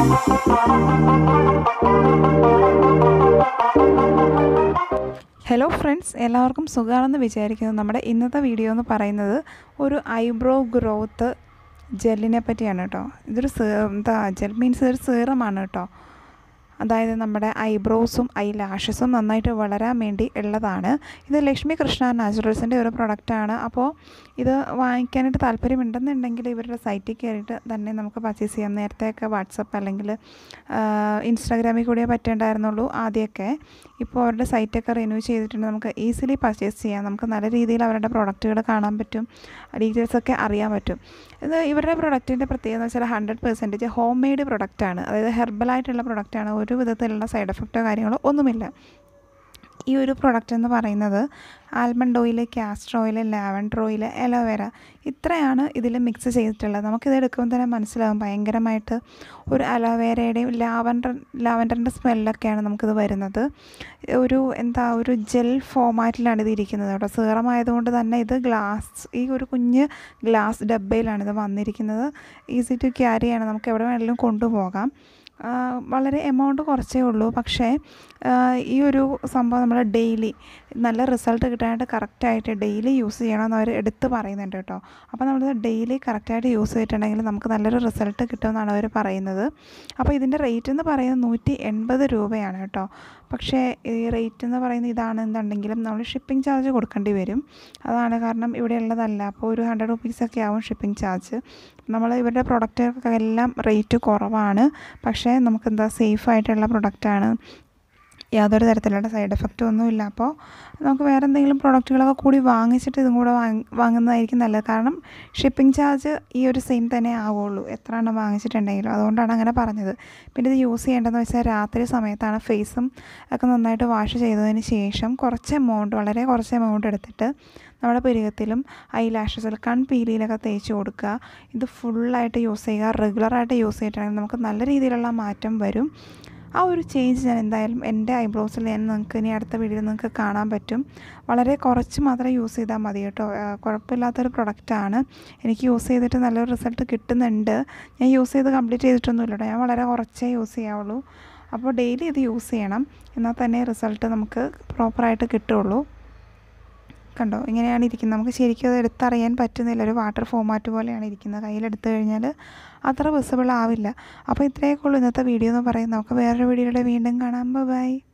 hello friends എല്ലാവർക്കും സുഖമാണെന്ന് വിചാരിക്കുന്നു നമ്മുടെ ഇന്നത്തെ വീഡിയോ എന്ന് പറയുന്നത് ഒരു ഐബ്രോ ഗ്രോത്ത് ജെല്ലിനെ പറ്റിയാണ് കേട്ടോ ഇതൊരു സേ എന്താ ജെൽ മീൻസ് ഇതൊരു സീറമാണ് കേട്ടോ അതായത് നമ്മുടെ ഐബ്രോസും ഐ ലാഷസും നന്നായിട്ട് വളരാൻ വേണ്ടി ഉള്ളതാണ് ഇത് ലക്ഷ്മി കൃഷ്ണ നാച്ചുറൽസിൻ്റെ ഒരു പ്രൊഡക്റ്റാണ് അപ്പോൾ ഇത് വാങ്ങിക്കാനായിട്ട് താല്പര്യമുണ്ടെന്നുണ്ടെങ്കിൽ ഇവരുടെ സൈറ്റിൽ കയറിയിട്ട് തന്നെ നമുക്ക് പർച്ചേസ് ചെയ്യാം നേരത്തെയൊക്കെ വാട്സപ്പ് അല്ലെങ്കിൽ ഇൻസ്റ്റാഗ്രാമിൽ കൂടിയേ പറ്റേണ്ടായിരുന്നുള്ളൂ ആദ്യമൊക്കെ ഇപ്പോൾ അവരുടെ സൈറ്റൊക്കെ റിന്യൂ ചെയ്തിട്ടുണ്ട് നമുക്ക് ഈസിലി പർച്ചേസ് ചെയ്യാം നമുക്ക് നല്ല രീതിയിൽ അവരുടെ പ്രൊഡക്റ്റുകൾ കാണാൻ പറ്റും ഡീറ്റെയിൽസൊക്കെ അറിയാൻ പറ്റും ഇത് ഇവരുടെ പ്രൊഡക്റ്റിൻ്റെ പ്രത്യേകത എന്ന് വെച്ചാൽ ഹൺഡ്രഡ് പെർസെൻറ്റേജ് ഹോം മെയ്ഡ് പ്രൊഡക്റ്റാണ് അതായത് ഹെർബലായിട്ടുള്ള പ്രൊഡക്റ്റാണ് ഒരു വിധത്തിലുള്ള സൈഡ് എഫക്റ്റോ കാര്യങ്ങളോ ഒന്നുമില്ല ഈ ഒരു പ്രൊഡക്റ്റ് എന്ന് പറയുന്നത് almond oil castor oil lavender oil aloe vera ഇത്രയാണ് ഇതിൽ മിക്സ് ചെയ്തിട്ടുള്ളത് നമുക്കിത് എടുക്കുമ്പോൾ തന്നെ മനസ്സിലാവും ഭയങ്കരമായിട്ട് ഒരു അലോവേരയുടെയും ലാവൻഡർ ലാവൻഡറിൻ്റെ സ്മെല്ലൊക്കെയാണ് നമുക്കിത് വരുന്നത് ഒരു എന്താ ഒരു ജെൽ ഫോമാറ്റിലാണ് ഇത് ഇരിക്കുന്നത് കേട്ടോ സീറം ആയതുകൊണ്ട് തന്നെ ഇത് ഗ്ലാസ് ഈ ഒരു കുഞ്ഞ് ഗ്ലാസ് ഡബ്ബയിലാണ് ഇത് വന്നിരിക്കുന്നത് ഈസി ടു ക്യാരി ആണ് നമുക്ക് എവിടെ വേണമെങ്കിലും കൊണ്ടുപോകാം വളരെ എമൗണ്ട് കുറച്ചേ ഉള്ളൂ പക്ഷേ ഈ ഒരു സംഭവം നമ്മൾ ഡെയിലി നല്ല റിസൾട്ട് കിട്ടാനായിട്ട് കറക്റ്റായിട്ട് ഡെയിലി യൂസ് ചെയ്യണമെന്ന് അവർ എടുത്ത് പറയുന്നുണ്ട് കേട്ടോ അപ്പോൾ നമ്മൾ ഡെയിലി കറക്റ്റായിട്ട് യൂസ് ചെയ്തിട്ടുണ്ടെങ്കിൽ നമുക്ക് നല്ലൊരു റിസൾട്ട് കിട്ടുമെന്നാണ് അവർ പറയുന്നത് അപ്പോൾ ഇതിൻ്റെ റേറ്റ് എന്ന് പറയുന്നത് നൂറ്റി എൺപത് രൂപയാണ് കേട്ടോ പക്ഷേ ഈ റേറ്റ് എന്ന് പറയുന്നത് ഇതാണെന്നുണ്ടെങ്കിലും നമ്മൾ ഷിപ്പിംഗ് ചാർജ് കൊടുക്കേണ്ടി വരും അതാണ് കാരണം ഇവിടെ ഉള്ളതല്ല അപ്പോൾ ഒരു ഹൺഡ്രഡ് റുപ്പീസൊക്കെ ആവും ഷിപ്പിംഗ് ചാർജ് നമ്മൾ ഇവരുടെ പ്രൊഡക്റ്റുകൾക്കെല്ലാം റേറ്റ് കുറവാണ് പക്ഷേ നമുക്ക് എന്താ സേഫ് ആയിട്ടുള്ള പ്രൊഡക്റ്റാണ് യാതൊരു തരത്തിലുള്ള സൈഡ് എഫക്റ്റും ഒന്നുമില്ല അപ്പോൾ നമുക്ക് വേറെ എന്തെങ്കിലും പ്രൊഡക്റ്റുകളൊക്കെ കൂടി വാങ്ങിച്ചിട്ട് ഇതും കൂടെ വാങ്ങുന്നതായിരിക്കും നല്ലത് കാരണം ഷിപ്പിംഗ് ചാർജ് ഈ ഒരു സെയിം തന്നെ ആവുള്ളൂ എത്ര എണ്ണം വാങ്ങിച്ചിട്ടുണ്ടെങ്കിലും അതുകൊണ്ടാണ് അങ്ങനെ പറഞ്ഞത് പിന്നെ ഇത് യൂസ് ചെയ്യേണ്ടതെന്ന് വെച്ചാൽ രാത്രി സമയത്താണ് ഫേസും ഒക്കെ നന്നായിട്ട് വാഷ് ചെയ്തതിന് ശേഷം കുറച്ച് എമൗണ്ട് വളരെ കുറച്ച് എമൗണ്ട് എടുത്തിട്ട് നമ്മുടെ പുരുകത്തിലും ഐ ലാഷസിൽ കൺപീലിയിലൊക്കെ തേച്ച് കൊടുക്കുക ഇത് ഫുള്ളായിട്ട് യൂസ് ചെയ്യുക റെഗുലറായിട്ട് യൂസ് ചെയ്തിട്ടുണ്ടെങ്കിൽ നമുക്ക് നല്ല രീതിയിലുള്ള മാറ്റം വരും ആ ഒരു ചേഞ്ച് ഞാൻ എന്തായാലും എൻ്റെ ഐബ്രോസിൽ ഞാൻ നിങ്ങൾക്ക് ഇനി അടുത്ത വീഡിയോയിൽ നിങ്ങൾക്ക് കാണാൻ പറ്റും വളരെ കുറച്ച് മാത്രം യൂസ് ചെയ്താൽ മതി കേട്ടോ കുഴപ്പമില്ലാത്തൊരു പ്രൊഡക്റ്റാണ് എനിക്ക് യൂസ് ചെയ്തിട്ട് നല്ലൊരു റിസൾട്ട് കിട്ടുന്നുണ്ട് ഞാൻ യൂസ് ചെയ്ത് കംപ്ലീറ്റ് ചെയ്തിട്ടൊന്നുമില്ല കേട്ടോ ഞാൻ വളരെ കുറച്ചേ യൂസ് ചെയ്യാവുള്ളൂ അപ്പോൾ ഡെയിലി ഇത് യൂസ് ചെയ്യണം എന്നാൽ തന്നെ റിസൾട്ട് നമുക്ക് പ്രോപ്പറായിട്ട് കിട്ടുള്ളൂ കണ്ടോ ഇങ്ങനെയാണ് ഇരിക്കുന്നത് നമുക്ക് ശരിക്കും അത് എടുത്തറിയാൻ പറ്റുന്നില്ല ഒരു വാട്ടർ ഫോമാറ്റ് പോലെയാണ് ഇരിക്കുന്നത് കയ്യിലെടുത്തു കഴിഞ്ഞാൽ അത്ര വിസിബിൾ ആവില്ല അപ്പോൾ ഇത്രയൊക്കെ ഉള്ളൂ ഇന്നത്തെ വീഡിയോ എന്ന് പറയുന്നത് നമുക്ക് വേറൊരു വീഡിയോയുടെ വീണ്ടും കാണാം ബൈ